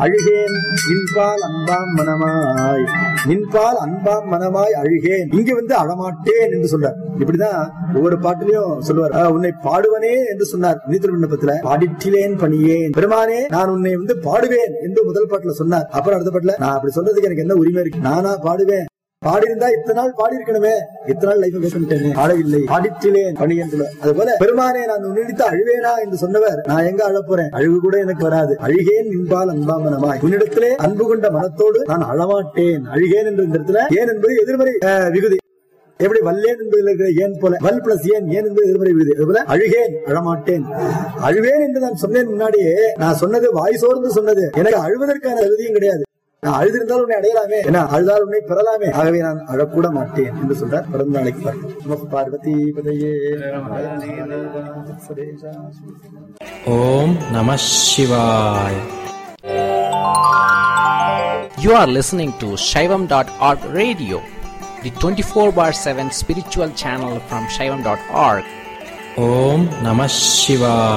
அழுகேன் நின்பால் அன்பாம் மனமாய் நின்பால் அன்பாம் மனமாய் அழுகேன் இங்க வந்து அழமாட்டேன் என்று சொல்றார் இப்படிதான் ஒவ்வொரு பாட்டிலையும் சொல்லுவார் "ஆஹ், உன்னை பாடுவனே என்று சொன்னார் நீதிர் விண்ணப்பத்துல பாடிட்டிலேன் பணியேன் பெருமானே நான் உன்னை வந்து பாடுவேன் என்று முதல் பாட்டுல சொன்னார் அப்புறம் அடுத்த பாட்டுல நான் அப்படி சொல்றதுக்கு எனக்கு என்ன உரிமை இருக்கு நானா பாடுவேன் பாடி இருந்தா இத்தனை நாள் பாடி இருக்கணுமே இத்தனை நாள் லைஃப் வேஸ்ட் பண்ணிட்டேனே பாடவில்லை பாடிட்டிலேன் பணியேன் சொல்ல அது போல பெருமானே நான் உன்னிடத்து அழுவேனா என்று சொன்னவர் நான் எங்க அழப் போறேன் அழுகு கூட எனக்கு வராது அழுகேன் நின்பால் அன்பாமனமாய் உன்னிடத்திலே அன்பு கொண்ட மனத்தோடு நான் அழமாட்டேன் அழுகேன் என்ற இந்த இடத்துல ஏன் என்பது எதிர்மறை அஹ், விகுதி எப்படி வல்லேன் என்பதில் இருக்கிற ஏன் போல வல் பிளஸ் ஏன் ஏன் என்பது எதிர்மறை விகுதி அதுபோல அழுகேன் அழமாட்டேன் அழுவேன் என்று நான் சொன்னேன் முன்னாடியே நான் சொன்னது வாய் சோர்ந்து சொன்னது எனக்கு அழுவதற்கான தகுதியும் கிடையாது நான் அழுதிருந்தால் உன்னை அடையலாமே ஏன்னா அழுதால் உன்னை பெறலாமே ஆகவே நான் அழக்கூட மாட்டேன் என்று சொல்றார் பிறந்த நாளைக்கு பார்ப்போம். நம பார்வதி பதையே ஓம் நம சிவாய் You are listening to Shaivam.org radio, the 24 bar 7 spiritual channel from Shaivam.org. ஓம் நம சிவாய்